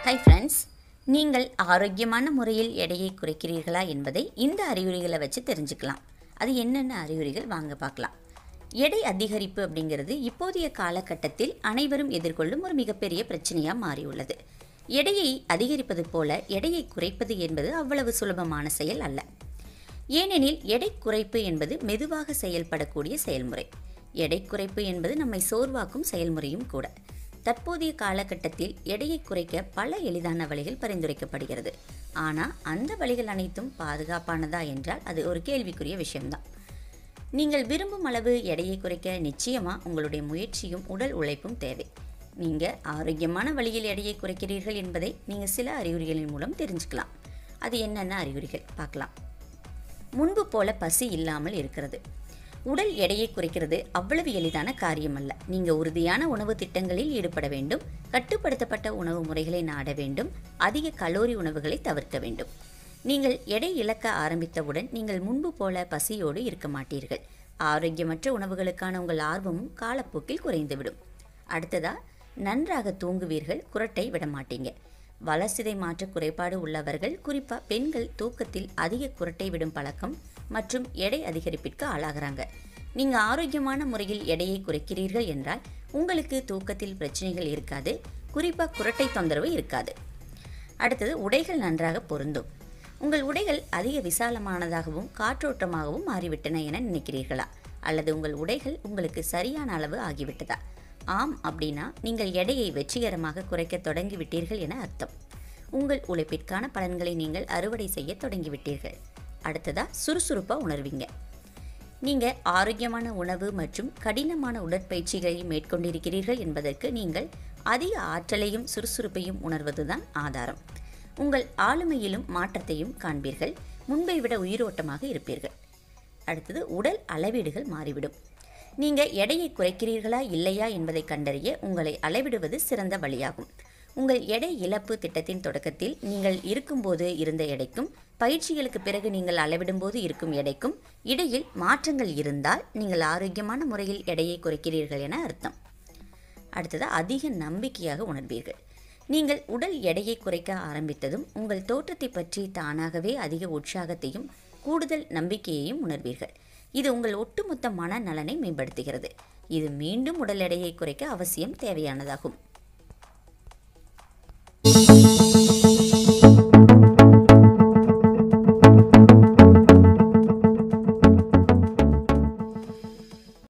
hi friends நீங்கள் ஆரோக்கியமான முறையில் எடையை குறைக்கிறீர்களா என்பதை இந்த அறிகுறிகளை வச்சு தெரிஞ்சுக்கலாம் அது என்னென்ன அறிகுறிகள் வாங்க பார்க்கலாம் எடை அதிகரிப்பு அப்படிங்கிறது இப்போதைய காலகட்டத்தில் அனைவரும் எதிர்கொள்ளும் ஒரு மிகப்பெரிய பிரச்சனையாக மாறியுள்ளது எடையை அதிகரிப்பது போல எடையை குறைப்பது என்பது அவ்வளவு சுலபமான செயல் அல்ல ஏனெனில் எடை குறைப்பு என்பது மெதுவாக செயல்படக்கூடிய செயல்முறை எடை குறைப்பு என்பது நம்மை சோர்வாக்கும் செயல்முறையும் கூட தற்போதைய காலகட்டத்தில் எடையை குறைக்க பல எளிதான வழிகள் பரிந்துரைக்கப்படுகிறது ஆனால் அந்த வழிகள் அனைத்தும் பாதுகாப்பானதா என்றால் அது ஒரு கேள்விக்குரிய விஷயம்தான் நீங்கள் விரும்பும் அளவு எடையை குறைக்க நிச்சயமாக உங்களுடைய முயற்சியும் உடல் உழைப்பும் தேவை நீங்கள் ஆரோக்கியமான வழியில் எடையை குறைக்கிறீர்கள் என்பதை நீங்கள் சில அறிகுறிகளின் மூலம் தெரிஞ்சுக்கலாம் அது என்னென்ன அறிகுறிகள் பார்க்கலாம் முன்பு போல பசி இல்லாமல் இருக்கிறது உடல் எடையை குறைக்கிறது அவ்வளவு எளிதான காரியம் அல்ல நீங்கள் உறுதியான உணவு திட்டங்களில் ஈடுபட வேண்டும் கட்டுப்படுத்தப்பட்ட உணவு முறைகளை நாட வேண்டும் அதிக கலோரி உணவுகளை தவிர்க்க வேண்டும் நீங்கள் எடை இழக்க ஆரம்பித்தவுடன் நீங்கள் முன்பு போல பசியோடு இருக்க மாட்டீர்கள் ஆரோக்கியமற்ற உணவுகளுக்கான உங்கள் ஆர்வமும் காலப்போக்கில் குறைந்துவிடும் அடுத்ததா நன்றாக தூங்குவீர்கள் குரட்டை விட மாட்டீங்க வளர்சிதை மாற்ற குறைபாடு உள்ளவர்கள் குறிப்பாக பெண்கள் தூக்கத்தில் அதிக குரட்டை விடும் பழக்கம் மற்றும் எடை அதிகரிப்பிற்கு ஆளாகிறாங்க நீங்கள் ஆரோக்கியமான முறையில் எடையை குறைக்கிறீர்கள் என்றால் உங்களுக்கு தூக்கத்தில் பிரச்சனைகள் இருக்காது குறிப்பாக குரட்டை தொந்தரவு இருக்காது அடுத்தது உடைகள் நன்றாக பொருந்தும் உங்கள் உடைகள் அதிக விசாலமானதாகவும் காற்றோட்டமாகவும் மாறிவிட்டன என நினைக்கிறீர்களா அல்லது உங்கள் உடைகள் உங்களுக்கு சரியான அளவு ஆகிவிட்டதா ஆம் அப்படின்னா நீங்கள் எடையை வெற்றிகரமாக குறைக்க தொடங்கிவிட்டீர்கள் என அர்த்தம் உங்கள் உழைப்பிற்கான பலன்களை நீங்கள் அறுவடை செய்ய தொடங்கிவிட்டீர்கள் அடுத்ததா சுறுசுறுப்பாக உணர்வீங்க நீங்கள் ஆரோக்கியமான உணவு மற்றும் கடினமான உடற்பயிற்சிகளை மேற்கொண்டிருக்கிறீர்கள் என்பதற்கு நீங்கள் அதிக ஆற்றலையும் சுறுசுறுப்பையும் உணர்வதுதான் ஆதாரம் உங்கள் ஆளுமையிலும் மாற்றத்தையும் காண்பீர்கள் முன்பை விட உயிரோட்டமாக இருப்பீர்கள் அடுத்தது உடல் அளவீடுகள் மாறிவிடும் நீங்கள் எடையை குறைக்கிறீர்களா இல்லையா என்பதை கண்டறிய உங்களை அளவிடுவது சிறந்த வழியாகும் உங்கள் எடை இழப்பு திட்டத்தின் தொடக்கத்தில் நீங்கள் இருக்கும்போது இருந்த எடைக்கும் பயிற்சிகளுக்கு பிறகு நீங்கள் அளவிடும்போது இருக்கும் எடைக்கும் இடையில் மாற்றங்கள் இருந்தால் நீங்கள் ஆரோக்கியமான முறையில் எடையை குறைக்கிறீர்கள் என அர்த்தம் அடுத்தது அதிக நம்பிக்கையாக உணர்வீர்கள் நீங்கள் உடல் எடையை குறைக்க ஆரம்பித்ததும் உங்கள் தோற்றத்தை பற்றி தானாகவே அதிக உற்சாகத்தையும் கூடுதல் நம்பிக்கையையும் உணர்வீர்கள் இது உங்கள் ஒட்டுமொத்த மனநலனை மேம்படுத்துகிறது இது மீண்டும் உடல் எடையை குறைக்க அவசியம் தேவையானதாகும்